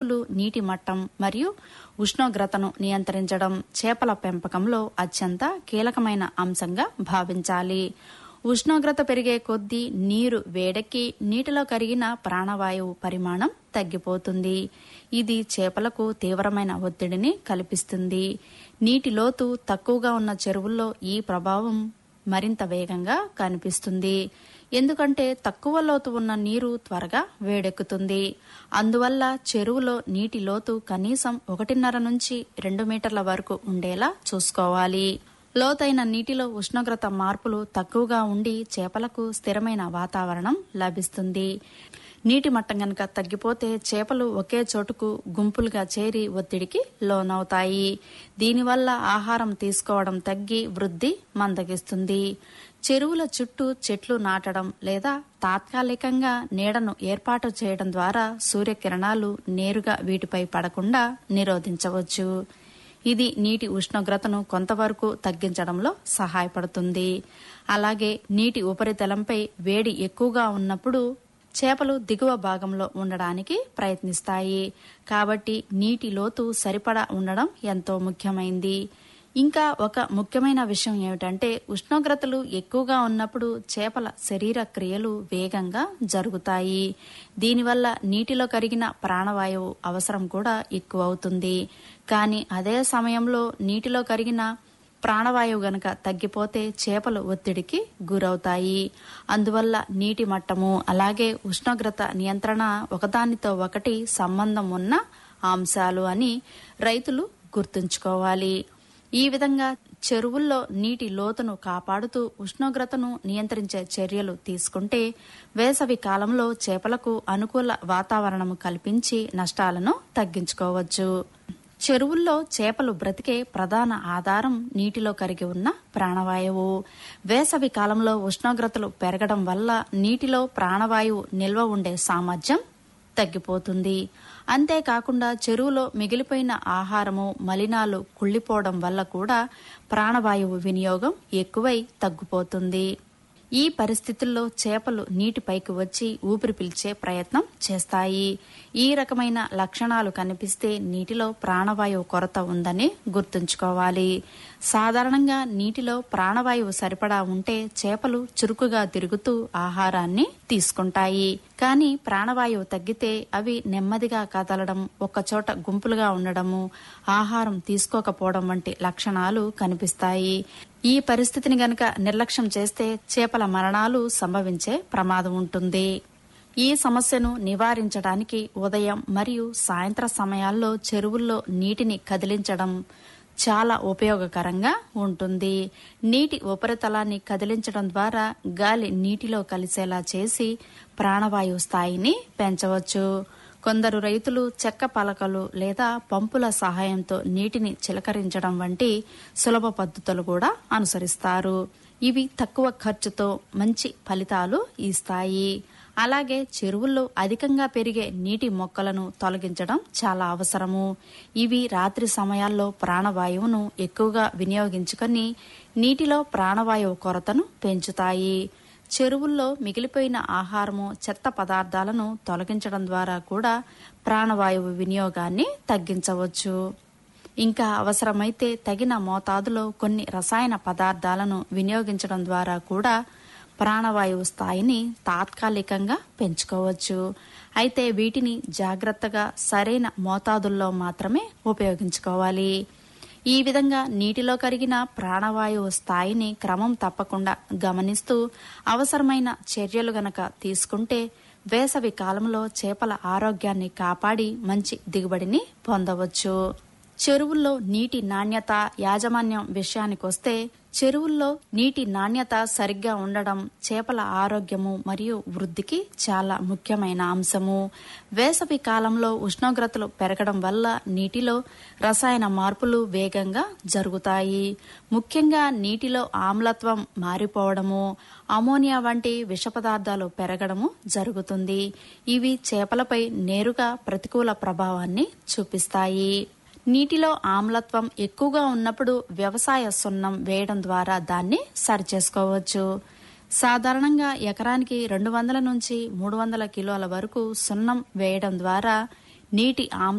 చెరువులు నీటి మట్టం మరియు ఉష్ణోగ్రతను నియంత్రించడం చేపల పెంపకంలో అత్యంత కీలకమైన అంశంగా భావించాలి ఉష్ణోగ్రత పెరిగే కొద్దీ నీరు వేడెక్కి నీటిలో కరిగిన ప్రాణవాయువు పరిమాణం తగ్గిపోతుంది ఇది చేపలకు తీవ్రమైన ఒత్తిడిని కల్పిస్తుంది నీటి లోతు తక్కువగా ఉన్న చెరువుల్లో ఈ ప్రభావం మరింత వేగంగా కనిపిస్తుంది ఎందుకంటే తక్కువ లోతు ఉన్న నీరు త్వరగా వేడెక్కుతుంది అందువల్ల చెరువులో నీటి లోతు కనీసం ఒకటిన్నర నుంచి రెండు మీటర్ల వరకు ఉండేలా చూసుకోవాలి లోతైన నీటిలో ఉష్ణోగ్రత మార్పులు తక్కువగా ఉండి చేపలకు స్థిరమైన వాతావరణం లభిస్తుంది నీటి మట్టం గనక తగ్గిపోతే చేపలు ఒకే చోటుకు గుంపులుగా చేరి ఒత్తిడికి లోనవుతాయి దీనివల్ల ఆహారం తీసుకోవడం తగ్గి వృద్ధి మందగిస్తుంది చెరువుల చుట్టూ చెట్లు నాటడం లేదా తాత్కాలికంగా నీడను ఏర్పాటు చేయడం ద్వారా సూర్యకిరణాలు నేరుగా వీటిపై పడకుండా నిరోధించవచ్చు ఇది నీటి ఉష్ణోగ్రతను కొంతవరకు తగ్గించడంలో సహాయపడుతుంది అలాగే నీటి ఉపరితలంపై వేడి ఎక్కువగా ఉన్నప్పుడు చేపలు దిగువ భాగంలో ఉండడానికి ప్రయత్నిస్తాయి కాబట్టి నీటి లోతు సరిపడా ఉండడం ఎంతో ముఖ్యమైంది ఇంకా ఒక ముఖ్యమైన విషయం ఏమిటంటే ఉష్ణోగ్రతలు ఎక్కువగా ఉన్నప్పుడు చేపల శరీర క్రియలు వేగంగా జరుగుతాయి దీనివల్ల నీటిలో కరిగిన ప్రాణవాయువు అవసరం కూడా ఎక్కువ అవుతుంది కానీ అదే సమయంలో నీటిలో కరిగిన ప్రాణవాయువు గనక తగ్గిపోతే చేపలు ఒత్తిడికి గురవుతాయి అందువల్ల నీటి మట్టము అలాగే ఉష్ణోగ్రత నియంత్రణ ఒకదానితో ఒకటి సంబంధం ఉన్న అంశాలు అని రైతులు గుర్తుంచుకోవాలి ఈ విధంగా చెరువుల్లో నీటి లోతును కాపాడుతూ ఉష్ణోగ్రతను నియంత్రించే చర్యలు తీసుకుంటే వేసవి కాలంలో చేపలకు అనుకూల వాతావరణం కల్పించి నష్టాలను తగ్గించుకోవచ్చు చెరువుల్లో చేపలు బ్రతికే ప్రధాన ఆధారం నీటిలో కరిగి ఉన్న ప్రాణవాయువు వేసవి కాలంలో ఉష్ణోగ్రతలు పెరగడం వల్ల నీటిలో ప్రాణవాయువు నిల్వ ఉండే సామర్థ్యం తగ్గిపోతుంది అంతేకాకుండా చెరువులో మిగిలిపోయిన ఆహారము మలినాలు కుళ్ళిపోవడం వల్ల కూడా ప్రాణవాయువు వినియోగం ఎక్కువై తగ్గిపోతుంది ఈ పరిస్థితుల్లో చేపలు నీటిపైకి వచ్చి ఊపిరి పీల్చే ప్రయత్నం చేస్తాయి ఈ రకమైన లక్షణాలు కనిపిస్తే నీటిలో ప్రాణవాయువు కొరత ఉందని గుర్తుంచుకోవాలి సాధారణంగా నీటిలో ప్రాణవాయువు సరిపడా ఉంటే చేపలు చురుకుగా తిరుగుతూ ఆహారాన్ని తీసుకుంటాయి కానీ ప్రాణవాయువు తగ్గితే అవి నెమ్మదిగా కదలడం ఒక్కచోట గుంపులుగా ఉండడము ఆహారం తీసుకోకపోవడం వంటి లక్షణాలు కనిపిస్తాయి ఈ పరిస్థితిని గనక నిర్లక్ష్యం చేస్తే చేపల మరణాలు సంభవించే ప్రమాదం ఉంటుంది ఈ సమస్యను నివారించడానికి ఉదయం మరియు సాయంత్ర సమయాల్లో చెరువుల్లో నీటిని కదిలించడం చాలా ఉపయోగకరంగా ఉంటుంది నీటి ఉపరితలాన్ని కదిలించడం ద్వారా గాలి నీటిలో కలిసేలా చేసి ప్రాణవాయువు స్థాయిని పెంచవచ్చు కొందరు రైతులు చెక్క పలకలు లేదా పంపుల సహాయంతో నీటిని చిలకరించడం వంటి సులభ పద్ధతులు కూడా అనుసరిస్తారు ఇవి తక్కువ ఖర్చుతో మంచి ఫలితాలు ఇస్తాయి అలాగే చెరువుల్లో అధికంగా పెరిగే నీటి మొక్కలను తొలగించడం చాలా అవసరము ఇవి రాత్రి సమయాల్లో ప్రాణవాయువును ఎక్కువగా వినియోగించుకొని నీటిలో ప్రాణవాయువు కొరతను పెంచుతాయి చెరువుల్లో మిగిలిపోయిన ఆహారము చెత్త పదార్థాలను తొలగించడం ద్వారా కూడా ప్రాణవాయువు వినియోగాన్ని తగ్గించవచ్చు ఇంకా అవసరమైతే తగిన మోతాదులో కొన్ని రసాయన పదార్థాలను వినియోగించడం ద్వారా కూడా ప్రాణవాయువు స్థాయిని తాత్కాలికంగా పెంచుకోవచ్చు అయితే వీటిని జాగ్రత్తగా సరైన మోతాదుల్లో మాత్రమే ఉపయోగించుకోవాలి ఈ విధంగా నీటిలో కరిగిన ప్రాణవాయువు స్థాయిని క్రమం తప్పకుండా గమనిస్తూ అవసరమైన చర్యలు గనక తీసుకుంటే వేసవి కాలంలో చేపల ఆరోగ్యాన్ని కాపాడి మంచి దిగుబడిని పొందవచ్చు చెరువుల్లో నీటి నాణ్యత యాజమాన్యం విషయానికొస్తే చెరువుల్లో నీటి నాణ్యత సరిగ్గా ఉండడం చేపల ఆరోగ్యము మరియు వృద్ధికి చాలా ముఖ్యమైన అంశము వేసవి కాలంలో ఉష్ణోగ్రతలు పెరగడం వల్ల నీటిలో రసాయన మార్పులు వేగంగా జరుగుతాయి ముఖ్యంగా నీటిలో ఆమ్లత్వం మారిపోవడము అమోనియా వంటి విష పదార్థాలు పెరగడము జరుగుతుంది ఇవి చేపలపై నేరుగా ప్రతికూల ప్రభావాన్ని చూపిస్తాయి నీటిలో ఆమ్లత్వం ఎక్కువగా ఉన్నప్పుడు వ్యవసాయ సున్నం వేయడం ద్వారా దాన్ని సరిచేసుకోవచ్చు సాధారణంగా ఎకరానికి రెండు వందల నుంచి మూడు వందల కిలోల వరకు సున్నం వేయడం ద్వారా నీటి ఆమ్ల